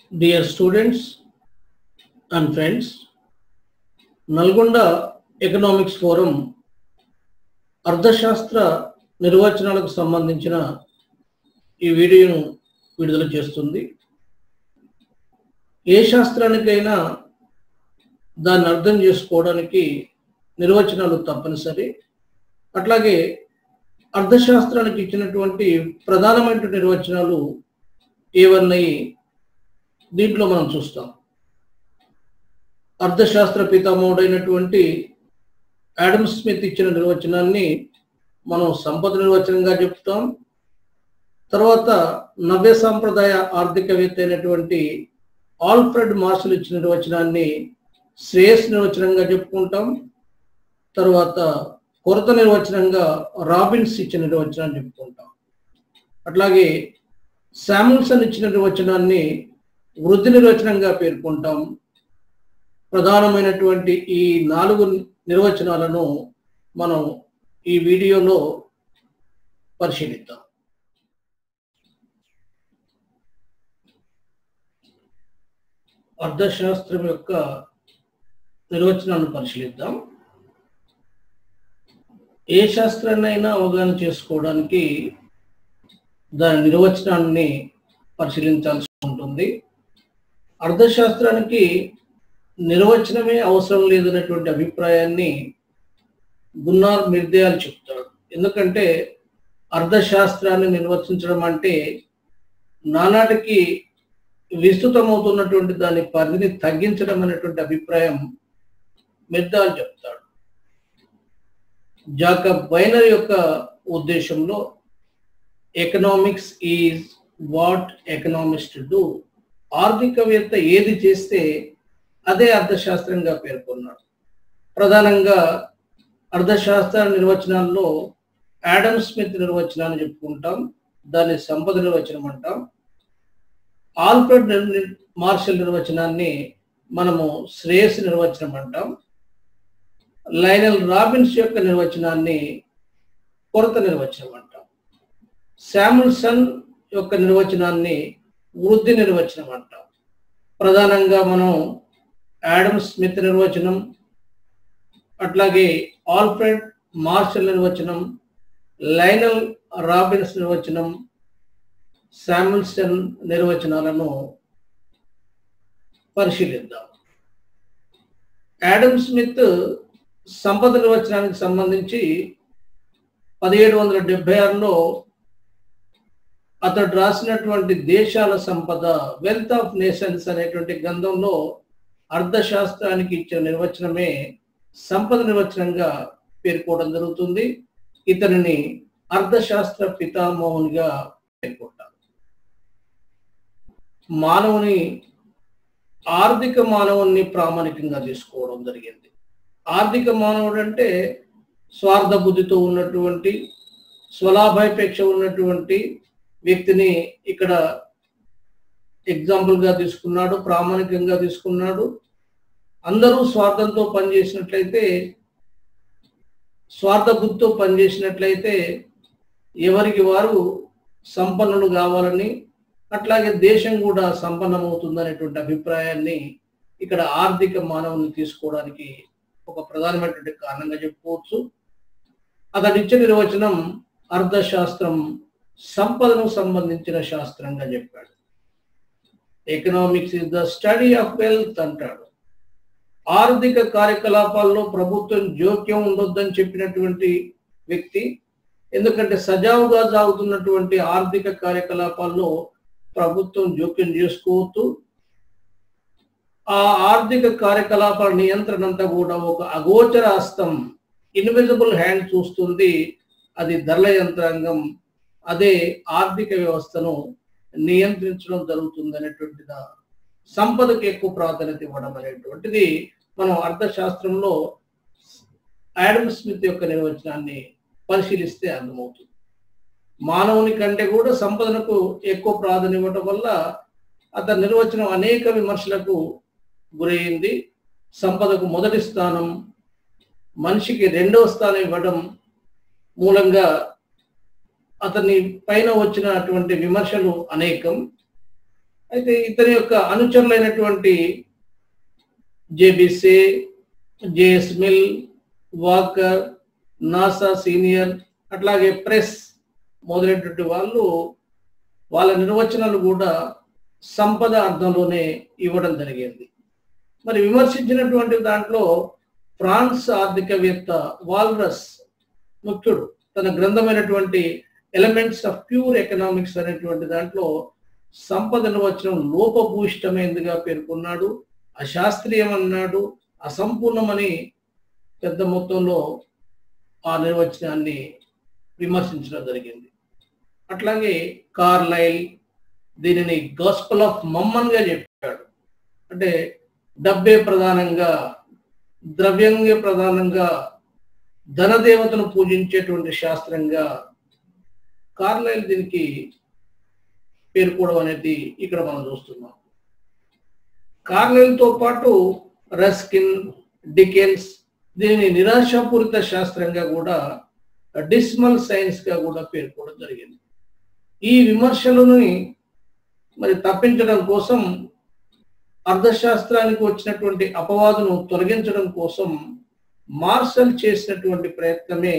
Dear students and friends, Nalgonda economics forum అర్థశాస్త్ర నిర్వచనాలకు సంబంధించిన ఈ వీడియోను విడుదల చేస్తుంది ఏ శాస్త్రానికైనా దాన్ని అర్థం చేసుకోవడానికి నిర్వచనాలు తప్పనిసరి అట్లాగే అర్థశాస్త్రానికి ఇచ్చినటువంటి ప్రధానమైన నిర్వచనాలు ఏవన్నాయి దీంట్లో మనం చూస్తాం అర్థశాస్త్ర పితామహుడైనటువంటి యాడమ్ స్మిత్ ఇచ్చిన నిర్వచనాన్ని మనం సంపద నిర్వచనంగా చెప్తాం తర్వాత నవ్య సాంప్రదాయ ఆర్థికవేత్త అయినటువంటి ఆల్ఫ్రెడ్ మార్షల్ ఇచ్చిన నిర్వచనాన్ని శ్రేయస్ నిర్వచనంగా చెప్పుకుంటాం తర్వాత కొరత నిర్వచనంగా రాబిన్స్ ఇచ్చిన నిర్వచనాన్ని చెప్పుకుంటాం అట్లాగే శామ్సన్ ఇచ్చిన నిర్వచనాన్ని వృద్ధి నిర్వచనంగా పేర్కొంటాం ప్రధానమైనటువంటి ఈ నాలుగు నిర్వచనాలను మనం ఈ వీడియోలో పరిశీలిద్దాం అర్థశాస్త్రం యొక్క నిర్వచనాలను పరిశీలిద్దాం ఏ శాస్త్రాన్నైనా అవగాహన చేసుకోవడానికి దాని నిర్వచనాన్ని పరిశీలించాల్సి ఉంటుంది అర్థశాస్త్రానికి నిర్వచనమే అవసరం లేదనేటువంటి అభిప్రాయాన్ని గున్నార్ మిర్దయాలు చెప్తాడు ఎందుకంటే అర్థశాస్త్రాన్ని నిర్వచించడం అంటే నానాటికి విస్తృతమవుతున్నటువంటి దాని పరిధిని తగ్గించడం అనేటువంటి అభిప్రాయం మిర్దాల్ చెప్తాడు జాకబ్ బైనర్ యొక్క ఉద్దేశంలో economics is what economist do ఆర్థికవేత్త ఏది చేస్తే అదే అర్థశాస్త్రంగా పేర్కొన్నాడు ప్రధానంగా అర్థశాస్త్ర నిర్వచనాల్లో యాడమ్ స్మిత్ నిర్వచనాన్ని చెప్పుకుంటాం దాన్ని సంపద నిర్వచనం అంటాం ఆల్ఫ్రెడ్ మార్షల్ నిర్వచనాన్ని మనము శ్రేయస్ నిర్వచనం అంటాం లైనల్ రాబిన్స్ యొక్క నిర్వచనాన్ని కొరత నిర్వచనం అంటాం శాముల్సన్ యొక్క నిర్వచనాన్ని వృద్ధి నిర్వచనం అంటాం ప్రధానంగా మనం యాడమ్ స్మిత్ నిర్వచనం అట్లాగే ఆల్ఫ్రెడ్ మార్షల్ నిర్వచనం లైనల్ రాబిన్స్ నిర్వచనం శాముల్సన్ నిర్వచనాలను పరిశీలిద్దాం యాడమ్ స్మిత్ సంపద నిర్వచనానికి సంబంధించి పదిహేడు వందల డెబ్బై ఆరులో అతడు రాసినటువంటి దేశాల సంపద వెల్త్ ఆఫ్ నేషన్స్ అనేటువంటి గ్రంథంలో అర్థశాస్త్రానికి ఇచ్చిన నిర్వచనమే సంపద నిర్వచనంగా పేర్కోవడం జరుగుతుంది ఇతనిని అర్థశాస్త్ర పితామోహన్గా పేర్కొంటారు మానవుని ఆర్థిక మానవుని ప్రామాణికంగా తీసుకోవడం జరిగింది ఆర్థిక మానవుడు అంటే స్వార్థ బుద్ధితో ఉన్నటువంటి స్వలాభాపేక్ష ఉన్నటువంటి వ్యక్తిని ఇక్కడ ఎగ్జాంపుల్గా తీసుకున్నాడు ప్రామాణికంగా తీసుకున్నాడు అందరూ స్వార్థంతో పనిచేసినట్లయితే స్వార్థ బుద్ధితో పనిచేసినట్లయితే ఎవరికి వారు సంపన్నులు కావాలని అట్లాగే దేశం కూడా సంపన్నమవుతుందనేటువంటి అభిప్రాయాన్ని ఇక్కడ ఆర్థిక మానవుని తీసుకోవడానికి ఒక ప్రధానమైనటువంటి కారణంగా చెప్పుకోవచ్చు అతడు ఇచ్చిన నిర్వచనం అర్థశాస్త్రం సంపదను సంబంధించిన శాస్త్రంగా చెప్పాడు economics is the study of wealth అంటాడు ఆర్థిక కార్యకలాపాల్లో ప్రభుత్వం జోక్యం ఉండొద్దని చెప్పినటువంటి వ్యక్తి ఎందుకంటే సజావుగా సాగుతున్నటువంటి ఆర్థిక కార్యకలాపాల్లో ప్రభుత్వం జోక్యం చేసుకోవద్దు ఆ ఆర్థిక కార్యకలాపాల నియంత్రణ అంతా కూడా ఒక అగోచర హస్తం ఇన్విజిబుల్ హ్యాండ్ చూస్తుంది అది ధరల యంత్రాంగం అదే ఆర్థిక వ్యవస్థను నియంత్రించడం జరుగుతుంది అనేటువంటిద సంపదకు ఎక్కువ ప్రాధాన్యత ఇవ్వడం అనేటువంటిది మనం అర్థశాస్త్రంలో యాడమ్ స్మిత్ యొక్క నిర్వచనాన్ని పరిశీలిస్తే అర్థమవుతుంది మానవుని కంటే కూడా సంపదనకు ఎక్కువ ప్రాధాన్యం ఇవ్వడం వల్ల అతని నిర్వచనం అనేక విమర్శలకు గురైంది సంపదకు మొదటి స్థానం మనిషికి రెండవ స్థానం ఇవ్వడం మూలంగా అతని పైన వచ్చినటువంటి విమర్శలు అనేకం అయితే ఇతని యొక్క అనుచరులైనటువంటి JB Say JS Mill Walker Nassau Senior అట్లాగే ప్రెస్ మొదలైనటువంటి వాళ్ళు వాళ్ళ నిర్వచనాలు కూడా సంపద అర్థంలోనే ఇవ్వడం జరిగింది మరి విమర్శించినటువంటి దాంట్లో ఫ్రాన్స్ ఆర్థికవేత్త వాల్రస్ ముఖ్యుడు తన గ్రంథమైనటువంటి ఎలిమెంట్స్ ఆఫ్ ప్యూర్ ఎకనామిక్స్ అనేటువంటి దాంట్లో సంపద నిర్వచనం లోపభూయిష్టమైనదిగా పేర్కొన్నాడు అశాస్త్రీయం అన్నాడు అసంపూర్ణమని పెద్ద మొత్తంలో ఆ నిర్వచనాన్ని విమర్శించడం జరిగింది అట్లాగే కార్లైల్ దీనిని గాస్పల్ ఆఫ్ మమ్మన్గా చెప్పాడు అంటే డబ్బే ప్రధానంగా ద్రవ్యంగా ప్రధానంగా ధనదేవతను పూజించేటువంటి శాస్త్రంగా కార్లైల్ దీనికి పేర్కోవడం అనేది ఇక్కడ మనం చూస్తున్నాం కార్లైల్తో పాటు రస్కిన్ డికెన్స్ దీనిని నిరాశాపూరిత శాస్త్రంగా కూడా డిస్మల్ సైన్స్ గా కూడా పేర్కోవడం జరిగింది ఈ విమర్శలను మరి తప్పించడం కోసం అర్థశాస్త్రానికి వచ్చినటువంటి అపవాదును తొలగించడం కోసం మార్షల్ చేసినటువంటి ప్రయత్నమే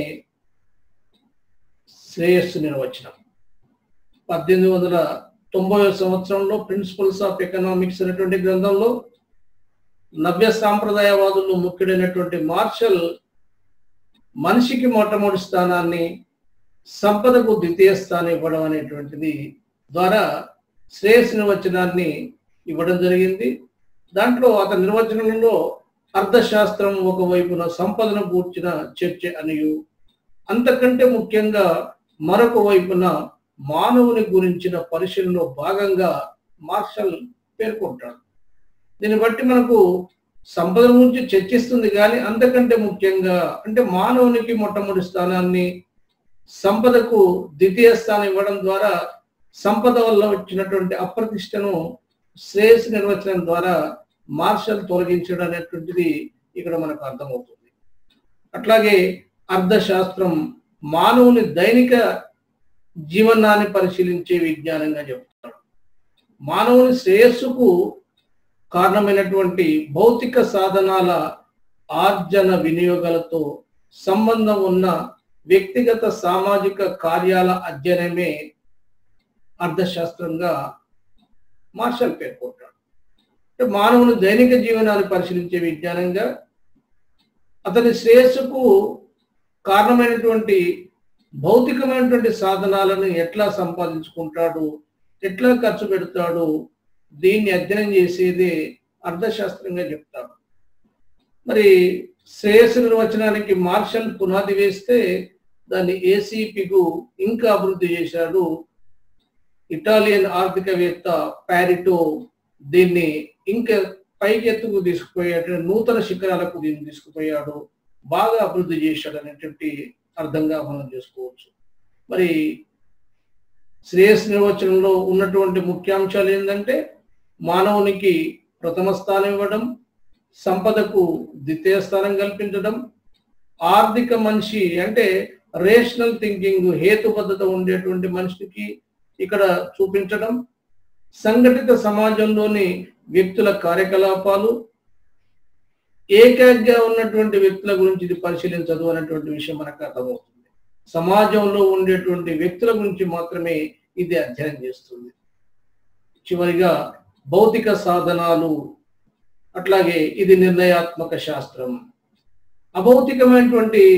శ్రేయస్సు నిర్వచనం పద్దెనిమిది వందల తొంభై సంవత్సరంలో ప్రిన్సిపల్స్ ఆఫ్ ఎకనామిక్స్ అనేటువంటి గ్రంథంలో నవ్య సాంప్రదాయవాదులు ముఖ్యుడైనటువంటి మార్షల్ మనిషికి మొట్టమొదటి స్థానాన్ని సంపదకు ద్వితీయ స్థానం ఇవ్వడం అనేటువంటిది ద్వారా శ్రేయస్ నిర్వచనాన్ని ఇవ్వడం జరిగింది దాంట్లో అతని నిర్వచనంలో అర్థశాస్త్రం ఒకవైపున సంపదను కూర్చిన చర్చ అనియు అంతకంటే ముఖ్యంగా మరొక వైపున మానవుని గురించిన పరిశీలనలో భాగంగా మార్షల్ పేర్కొంటాడు దీన్ని బట్టి మనకు సంపద గురించి చర్చిస్తుంది కానీ అంతకంటే ముఖ్యంగా అంటే మానవునికి మొట్టమొదటి స్థానాన్ని సంపదకు ద్వితీయ స్థానం ఇవ్వడం ద్వారా సంపద వల్ల వచ్చినటువంటి అప్రతిష్టను శ్రేయస్ నిర్వచనం ద్వారా మార్షల్ తొలగించడం అనేటువంటిది ఇక్కడ మనకు అర్థమవుతుంది అట్లాగే అర్థశాస్త్రం మానవుని దైనిక జీవనాన్ని పరిశీలించే విజ్ఞానంగా చెప్తాడు మానవుని శ్రేయస్సుకు కారణమైనటువంటి భౌతిక సాధనాల ఆర్జన వినియోగాలతో సంబంధం ఉన్న వ్యక్తిగత సామాజిక కార్యాల అధ్యయనమే అర్థశాస్త్రంగా మార్షల్ పేర్కొంటాడు అంటే మానవుని దైనిక జీవనాన్ని పరిశీలించే విజ్ఞానంగా అతని శ్రేయస్సుకు కారణమైనటువంటి భౌతికమైనటువంటి సాధనాలను ఎట్లా సంపాదించుకుంటాడు ఎట్లా ఖర్చు పెడతాడు దీన్ని అధ్యయనం చేసేది అర్థశాస్త్రంగా చెప్తాడు మరి శ్రేయస్సు నిర్వచనానికి మార్షల్ పునాది వేస్తే దాన్ని ఏసీపీకు ఇంకా అభివృద్ధి చేశాడు ఇటాలియన్ ఆర్థికవేత్త ప్యారిటో దీన్ని ఇంకా పైకెత్తుకు తీసుకుపోయాడు నూతన శిఖరాలకు దీన్ని తీసుకుపోయాడు బాగా అభివృద్ధి చేశాడు అనేటువంటి అర్థంగా మనం చేసుకోవచ్చు మరి శ్రేయస్ నిర్వచనంలో ఉన్నటువంటి ముఖ్యాంశాలు ఏంటంటే మానవునికి ప్రథమ స్థానం ఇవ్వడం సంపదకు ద్వితీయ స్థానం కల్పించడం ఆర్థిక మనిషి అంటే రేషనల్ థింకింగ్ హేతుబద్ధత ఉండేటువంటి మనిషికి ఇక్కడ చూపించడం సంఘటిత సమాజంలోని వ్యక్తుల కార్యకలాపాలు ఏకాగ్గా ఉన్నటువంటి వ్యక్తుల గురించి ఇది పరిశీలించదు అనేటువంటి విషయం మనకు అర్థమవుతుంది సమాజంలో ఉండేటువంటి వ్యక్తుల గురించి మాత్రమే ఇది అధ్యయనం చేస్తుంది చివరిగా భౌతిక సాధనాలు అట్లాగే ఇది నిర్ణయాత్మక శాస్త్రం అభౌతికమైనటువంటి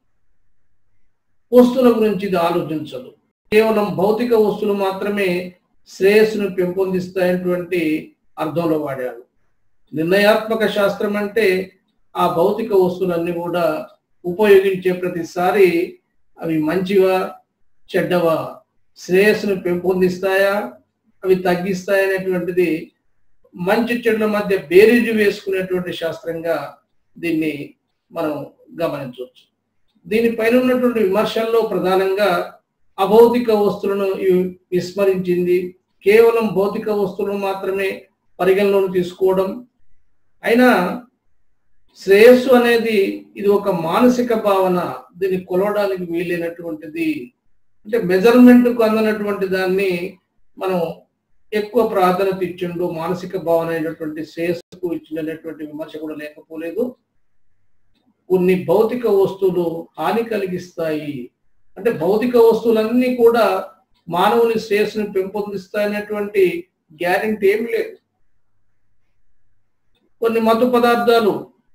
వస్తువుల గురించి ఇది ఆలోచించదు కేవలం భౌతిక వస్తువులు మాత్రమే శ్రేయస్సును పెంపొందిస్తాయటువంటి అర్థంలో వాడారు నిర్ణయాత్మక శాస్త్రం అంటే ఆ భౌతిక వస్తువులన్నీ కూడా ఉపయోగించే ప్రతిసారి అవి మంచివా చెడ్డవా శ్రేయస్సును పెంపొందిస్తాయా అవి తగ్గిస్తాయనేటువంటిది మంచి చెడుల మధ్య బేరీజు వేసుకునేటువంటి శాస్త్రంగా దీన్ని మనం గమనించవచ్చు దీనిపైన ఉన్నటువంటి విమర్శల్లో ప్రధానంగా అభౌతిక వస్తువులను ఇవి విస్మరించింది కేవలం భౌతిక వస్తువులను మాత్రమే పరిగణలోకి తీసుకోవడం అయినా శ్రేయస్సు అనేది ఇది ఒక మానసిక భావన దీన్ని కొలవడానికి వీలైనటువంటిది అంటే మెజర్మెంట్కు అందనటువంటి దాన్ని మనం ఎక్కువ ప్రాధాన్యత ఇచ్చిండు మానసిక భావన అయినటువంటి శ్రేయస్సుకు ఇచ్చినటువంటి విమర్శ కూడా లేకపోలేదు కొన్ని భౌతిక వస్తువులు హాని కలిగిస్తాయి అంటే భౌతిక వస్తువులన్నీ కూడా మానవుని శ్రేయస్సుని పెంపొందిస్తాయనేటువంటి గ్యారెంటీ ఏమి లేదు కొన్ని మత్తు పదార్థాలు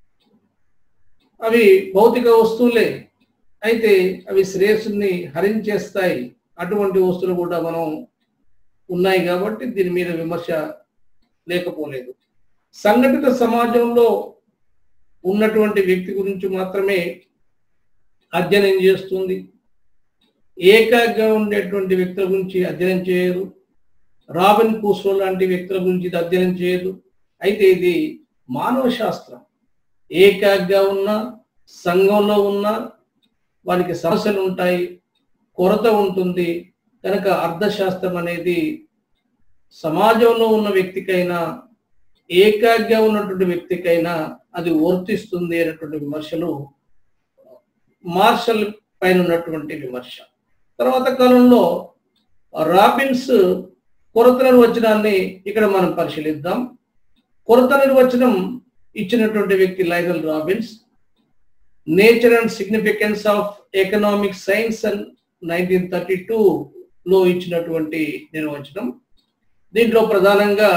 అవి భౌతిక వస్తువులే అయితే అవి శ్రేయస్సుని హరించేస్తాయి అటువంటి వస్తువులు కూడా మనం ఉన్నాయి కాబట్టి దీని మీద విమర్శ లేకపోలేదు సంఘటిత సమాజంలో ఉన్నటువంటి వ్యక్తి గురించి మాత్రమే అధ్యయనం చేస్తుంది ఏకాగ్గా ఉండేటువంటి వ్యక్తుల గురించి అధ్యయనం చేయదు రాబిన్ కూసో లాంటి వ్యక్తుల గురించి ఇది అధ్యయనం చేయదు అయితే ఇది మానవ శాస్త్రం ఏకాగ్గా ఉన్న సంఘంలో ఉన్న వారికి సమస్యలు ఉంటాయి కొరత ఉంటుంది కనుక అర్థశాస్త్రం అనేది సమాజంలో ఉన్న వ్యక్తికైనా ఏకాగ్గా ఉన్నటువంటి వ్యక్తికైనా అది వర్తిస్తుంది అనేటువంటి విమర్శలు మార్షల్ పైన ఉన్నటువంటి విమర్శ తర్వాత కాలంలో రాబిన్స్ కొరత నిర్వచనాన్ని ఇక్కడ మనం పరిశీలిద్దాం కొరత నిర్వచనం ఇచ్చినటువంటి వ్యక్తి Lionel Robbins nature and significance of economic science and nineteen thirty లో ఇచ్చినటువంటి నిర్వచనం దీంట్లో ప్రధానంగా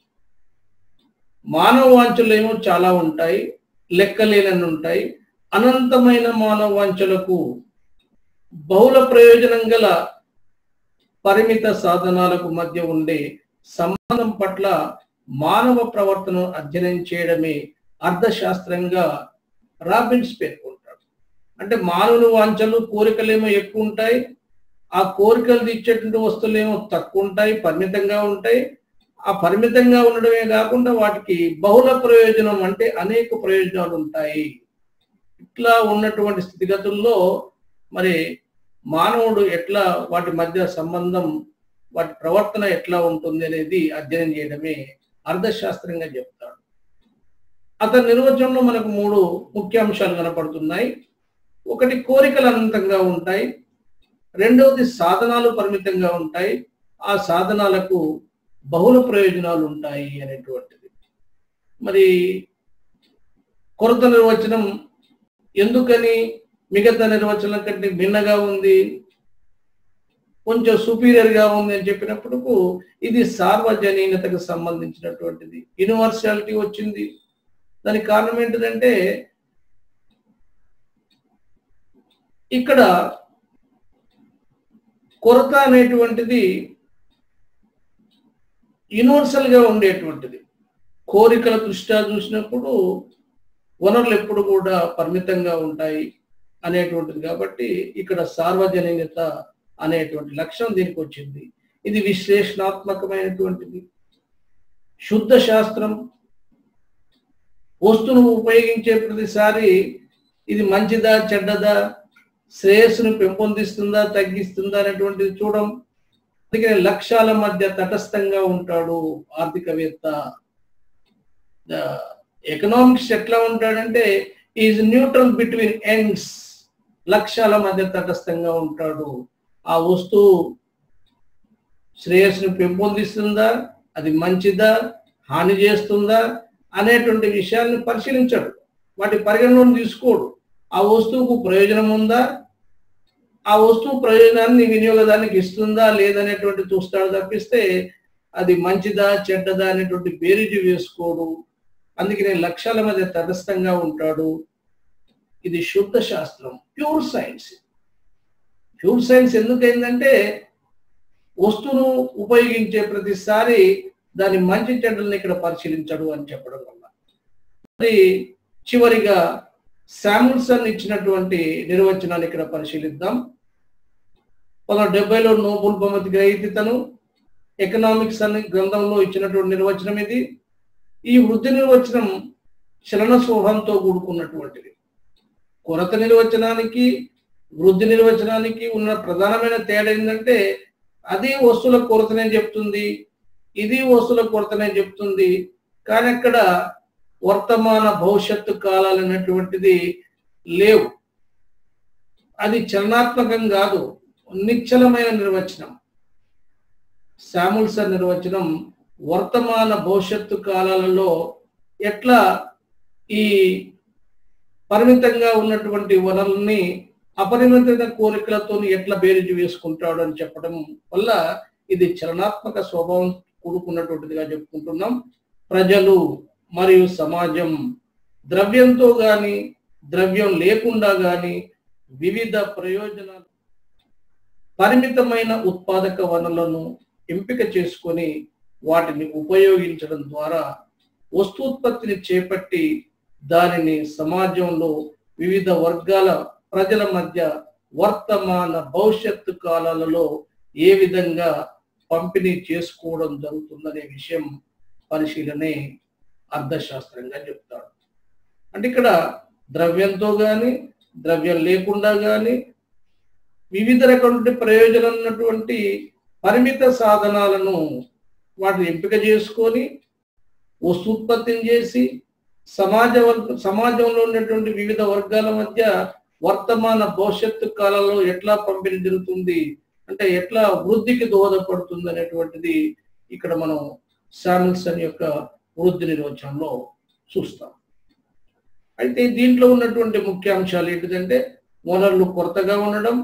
మానవ వాంఛలు ఏమో చాలా ఉంటాయి లెక్కలేనన్ని ఉంటాయి అనంతమైన మానవ వాంఛలకు బహుళ ప్రయోజనం గల పరిమిత సాధనాలకు మధ్య ఉండే సంబంధం పట్ల మానవ ప్రవర్తనను అధ్యయనం చేయడమే అర్థశాస్త్రంగా రాబిన్స్ పేర్కొంటాడు అంటే మానవుని వాంఛలు కోరికలేమో ఎక్కువ ఉంటాయి ఆ కోరికలు ఇచ్చేటువంటి వస్తువులేమో తక్కువ ఉంటాయి పరిమితంగా ఉంటాయి ఆ పరిమితంగా ఉండడమే కాకుండా వాటికి బహుళ ప్రయోజనం అంటే అనేక ప్రయోజనాలు ఉంటాయి ఇట్లా ఉన్నటువంటి స్థితిగతుల్లో మరి మానవుడు ఎట్లా వాటి మధ్య సంబంధం వాటి ప్రవర్తన ఎట్లా ఉంటుంది అనేది అధ్యయనం చేయడమే అర్థశాస్త్రంగా చెప్తాడు అతని నిర్వచనంలో మనకు మూడు ముఖ్య అంశాలు కనపడుతున్నాయి ఒకటి కోరికలు అనంతంగా ఉంటాయి రెండవది సాధనాలు పరిమితంగా ఉంటాయి ఆ సాధనాలకు బహుళ ప్రయోజనాలు ఉంటాయి అనేటువంటిది మరి కొరత నిర్వచనం ఎందుకని మిగతా నిర్వచనం కంటే భిన్నగా ఉంది కొంచెం సుపీరియర్ గా ఉంది అని చెప్పినప్పుడు ఇది సార్వజనీనతకు సంబంధించినటువంటిది యూనివర్సాలిటీ వచ్చింది దానికి కారణం ఏంటిదంటే ఇక్కడ కొరత అనేటువంటిది యూనివర్సల్ గా ఉండేటువంటిది కోరికల దృష్ట్యా చూసినప్పుడు వనరులు ఎప్పుడు కూడా పరిమితంగా ఉంటాయి అనేటువంటిది కాబట్టి ఇక్కడ సార్వజనీయత అనేటువంటి లక్ష్యం దీనికి వచ్చింది ఇది విశ్లేషణాత్మకమైనటువంటిది శుద్ధ శాస్త్రం వస్తువును ఉపయోగించే ప్రతిసారి ఇది మంచిదా చెడ్డదా శ్రేయస్సును పెంపొందిస్తుందా తగ్గిస్తుందా అనేటువంటిది చూడం అందుకని లక్ష్యాల మధ్య తటస్థంగా ఉంటాడు ఆర్థికవేత్త ఎకనామిక్స్ ఎట్లా ఉంటాడంటే ఈజ్ న్యూట్రల్ బిట్వీన్ ఎండ్స్ లక్ష్యాల మధ్య తటస్థంగా ఉంటాడు ఆ వస్తువు శ్రేయస్సును పెంపొందిస్తుందా అది మంచిదా హాని చేస్తుందా అనేటువంటి విషయాన్ని పరిశీలించాడు వాటి పరిగణలోకి తీసుకోడు ఆ వస్తువుకు ప్రయోజనం ఉందా ఆ వస్తువు ప్రయోజనాన్ని వినియోగదానికి ఇస్తుందా లేదనేటువంటి చూస్తాడు తప్పిస్తే అది మంచిదా చెడ్డదా అనేటువంటి బేరీజు వేసుకోడు అందుకనే లక్ష్యాల మధ్య తటస్థంగా ఉంటాడు ఇది శుద్ధ శాస్త్రం ప్యూర్ సైన్స్ ప్యూర్ సైన్స్ ఎందుకైందంటే వస్తువును ఉపయోగించే ప్రతిసారి దాని మంచి చెడ్డలను ఇక్కడ పరిశీలించడు అని చెప్పడం వల్ల మరి చివరిగా శామ్సన్ ఇచ్చినటువంటి నిర్వచనాన్ని ఇక్కడ పరిశీలిద్దాం పంతొమ్మిది డెబ్బైలో నోబుల్ బహుమతి గ్రహీతను ఎకనామిక్స్ అనే గ్రంథంలో ఇచ్చినటువంటి నిర్వచనం ఇది ఈ వృద్ధి నిర్వచనం చలన స్వభావంతో కూడుకున్నటువంటిది కొరత నిర్వచనానికి వృద్ధి నిర్వచనానికి ఉన్న ప్రధానమైన తేడా ఏంటంటే అది వస్తువుల కొరతనే చెప్తుంది ఇది వస్తువుల కొరతనే చెప్తుంది కానీ అక్కడ వర్తమాన భవిష్యత్తు కాలాలు అనేటువంటిది లేవు అది చలనాత్మకం కాదు నిశ్చలమైన నిర్వచనం శాముల్సన్ నిర్వచనం వర్తమాన భవిష్యత్తు కాలాలలో ఎట్లా ఈ పరిమితంగా ఉన్నటువంటి వనరుల్ని అపరిమిత కోరికలతో ఎట్లా బేరీజు వేసుకుంటాడు అని చెప్పడం వల్ల ఇది చలనాత్మక స్వభావం కూడుకున్నటువంటిదిగా చెప్పుకుంటున్నాం ప్రజలు మరియు సమాజం ద్రవ్యంతో గాని ద్రవ్యం లేకుండా గాని వివిధ ప్రయోజనాలు పరిమితమైన ఉత్పాదక వనరులను ఎంపిక చేసుకొని వాటిని ఉపయోగించడం ద్వారా వస్తూత్పత్తిని చేపట్టి దానిని సమాజంలో వివిధ వర్గాల ప్రజల మధ్య వర్తమాన భవిష్యత్తు కాలాలలో ఏ విధంగా పంపిణీ చేసుకోవడం జరుగుతుందనే విషయం పరిశీలనే అర్థశాస్త్రంగా చెప్తాడు అంటే ఇక్కడ ద్రవ్యంతో గాని ద్రవ్యం లేకుండా గాని వివిధ రకమైన ప్రయోజనం ఉన్నటువంటి పరిమిత సాధనాలను వాటిని ఎంపిక చేసుకొని వస్తూత్పత్తిని చేసి సమాజ వర్గ సమాజంలో ఉన్నటువంటి వివిధ వర్గాల మధ్య వర్తమాన భవిష్యత్తు కాలంలో ఎట్లా పంపిణీ జరుగుతుంది అంటే ఎట్లా వృద్ధికి దోహదపడుతుంది అనేటువంటిది ఇక్కడ మనం శామిల్సన్ యొక్క వృద్ధి నిర్వచనంలో చూస్తాం అయితే దీంట్లో ఉన్నటువంటి ముఖ్య అంశాలు ఏంటిదంటే వనరులు కొరతగా ఉండడం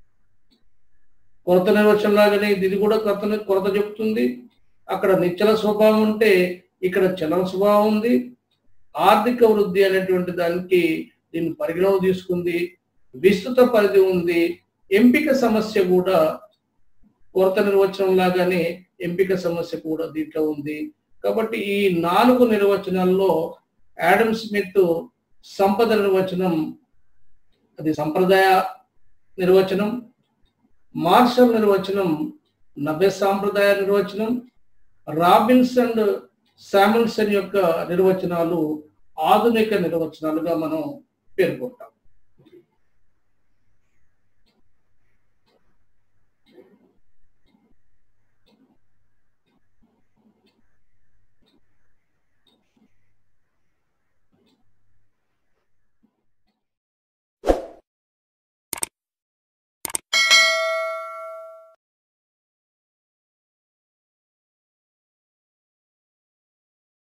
కొరత నిర్వచనం లాగానే ఇది కూడా కొరత కొరత చెప్తుంది అక్కడ నిశ్చల స్వభావం ఉంటే ఇక్కడ చలన స్వభావం ఉంది ఆర్థిక వృద్ధి అనేటువంటి దానికి దీన్ని పరిగణన తీసుకుంది విస్తృత పరిధి ఉంది ఎంపిక సమస్య కూడా కొరత నిర్వచనం లాగానే ఎంపిక సమస్య కూడా దీంట్లో ఉంది కాబట్టి ఈ నాలుగు నిర్వచనాల్లో యాడమ్ స్మిత్ సంపద నిర్వచనం అది సంప్రదాయ నిర్వచనం మార్షల్ నిర్వచనం నవ్య సాంప్రదాయ నిర్వచనం రాబిన్స్ అండ్ శామిల్సన్ యొక్క నిర్వచనాలు ఆధునిక నిర్వచనాలుగా మనం పేర్కొంటాం